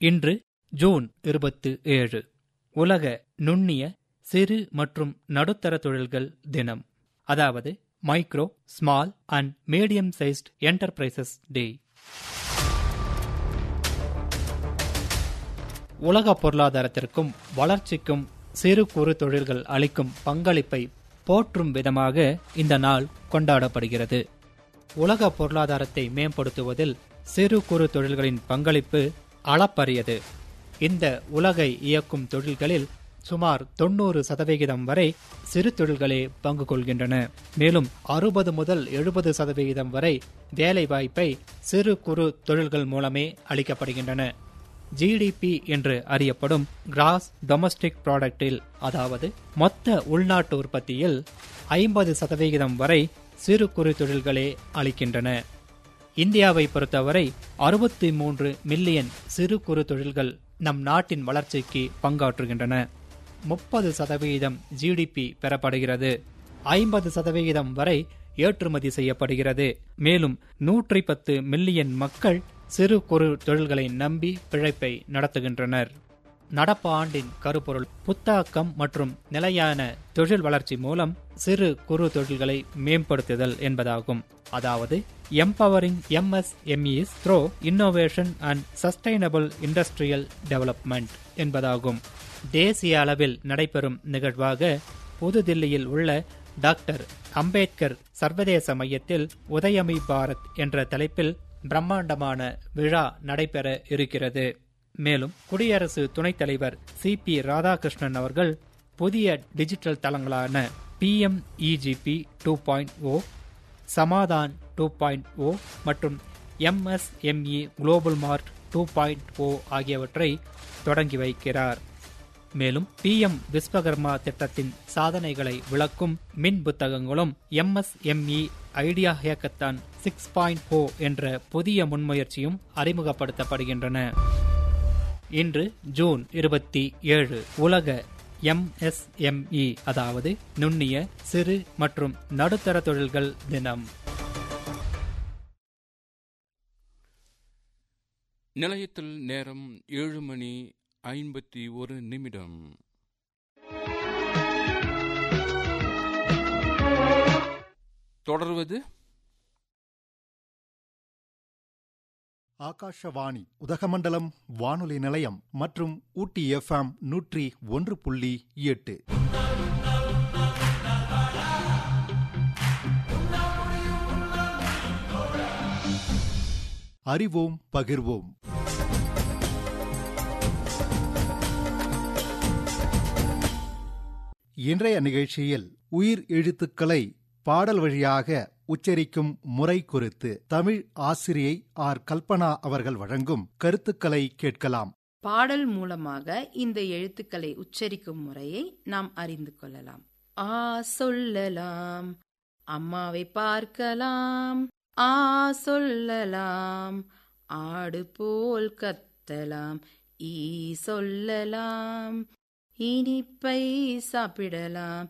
இன்று ஜூன் இருபத்து ஏழு உலக நுண்ணிய சிறு மற்றும் நடுத்தர தொழில்கள் தினம் அதாவது micro small and medium sized enterprises day உலக பொருளாதாரத்திற்கும் வளர்ச்சிக்கும் சிறு குறு தொழில்கள் அளிக்கும் பங்களிப்பை போற்றும் விதமாக இந்த நாள் கொண்டாடப்படுகிறது உலக பொருளாதாரத்தை மேம்படுத்துவதில் சிறு குறு தொழில்களின் பங்களிப்பு அளப்பரியது இந்த உலகை இயக்கும் தொழில்களில் சுமார் தொண்ணூறு சதவிகிதம் வரை சிறு தொழில்களே பங்கு கொள்கின்றன மேலும் அறுபது முதல் எழுபது சதவிகிதம் வரை வேலை வாய்ப்பை சிறு குறு தொழில்கள் மூலமே அளிக்கப்படுகின்றன ஜிடிபி என்று அறியப்படும் கிராஸ் டொமஸ்டிக் ப்ராடக்டில் அதாவது மொத்த உள்நாட்டு உற்பத்தியில் ஐம்பது சதவிகிதம் வரை சிறு குறு தொழில்களே அளிக்கின்றன இந்தியாவை பொறுத்தவரை அறுபத்தி மூன்று மில்லியன் சிறு குறு தொழில்கள் நம் நாட்டின் வளர்ச்சிக்கு பங்காற்றுகின்றன முப்பது சதவிகிதம் ஜிடிபி பெறப்படுகிறது ஐம்பது சதவிகிதம் வரை ஏற்றுமதி செய்யப்படுகிறது மேலும் நூற்றி பத்து மில்லியன் மக்கள் சிறு குறு தொழில்களை நம்பி பிழைப்பை நடத்துகின்றனர் நடப்பு ஆண்டின் கருப்பொருள் புத்தாக்கம் மற்றும் நிலையான தொழில் வளர்ச்சி மூலம் சிறு குறு தொழில்களை மேம்படுத்துதல் என்பதாகும் அதாவது empowering MSMEs through innovation and sustainable industrial development என்பதாகும் தேசிய அளவில் நடைபெறும் நிகழ்வாக புதுதில்லியில் உள்ள டாக்டர் அம்பேத்கர் சர்வதேச மையத்தில் உதயமி பாரத் என்ற தலைப்பில் பிரம்மாண்டமான விழா நடைபெற இருக்கிறது மேலும் குடியரசு துணைத் தலைவர் சி பி ராதாகிருஷ்ணன் அவர்கள் புதிய டிஜிட்டல் தளங்களான PMEGP two point O Samadhan two point O மற்றும் MSME global mart two point O ஆகியவற்றை தொடங்கி வைக்கிறார் மேலும் பிஎம் விஸ்வகர்மா திட்டத்தின் சாதனைகளை விளக்கும் மின் புத்தகங்களும் MSME idea hackathon six point O என்ற புதிய முன்முயற்சியும் அறிமுகப்படுத்தப்படுகின்றன இன்று ஜூன் இருபத்தி ஏழு உலக எம்எஸ்எம்இ அதாவது நுண்ணிய சிறு மற்றும் நடுத்தர தொழில்கள் தினம் நிலையத்தில் நேரம் ஏழு மணி ஐம்பத்தி ஒரு நிமிடம் தொடர்வது ஆகாஷவாணி உதகமண்டலம் வானொலி நிலையம் மற்றும் ஊட்டி எஃப்எம் நூற்றி ஒன்று புள்ளி எட்டு அறிவோம் பகிர்வோம் இன்றைய நிகழ்ச்சியில் உயிர் எழுத்துக்களை பாடல் வழியாக உச்சரிக்கும் முறை குறித்து தமிழ் ஆசிரியை ஆர் கல்பனா அவர்கள் வழங்கும் கருத்துக்களை கேட்கலாம் பாடல் மூலமாக இந்த எழுத்துக்களை உச்சரிக்கும் முறையை நாம் அறிந்து கொள்ளலாம் ஆ சொல்லலாம் அம்மாவை பார்க்கலாம் ஆ சொல்லலாம் ஆடு போல் கத்தலாம் ஈ சொல்லலாம் இனிப்பை சாப்பிடலாம்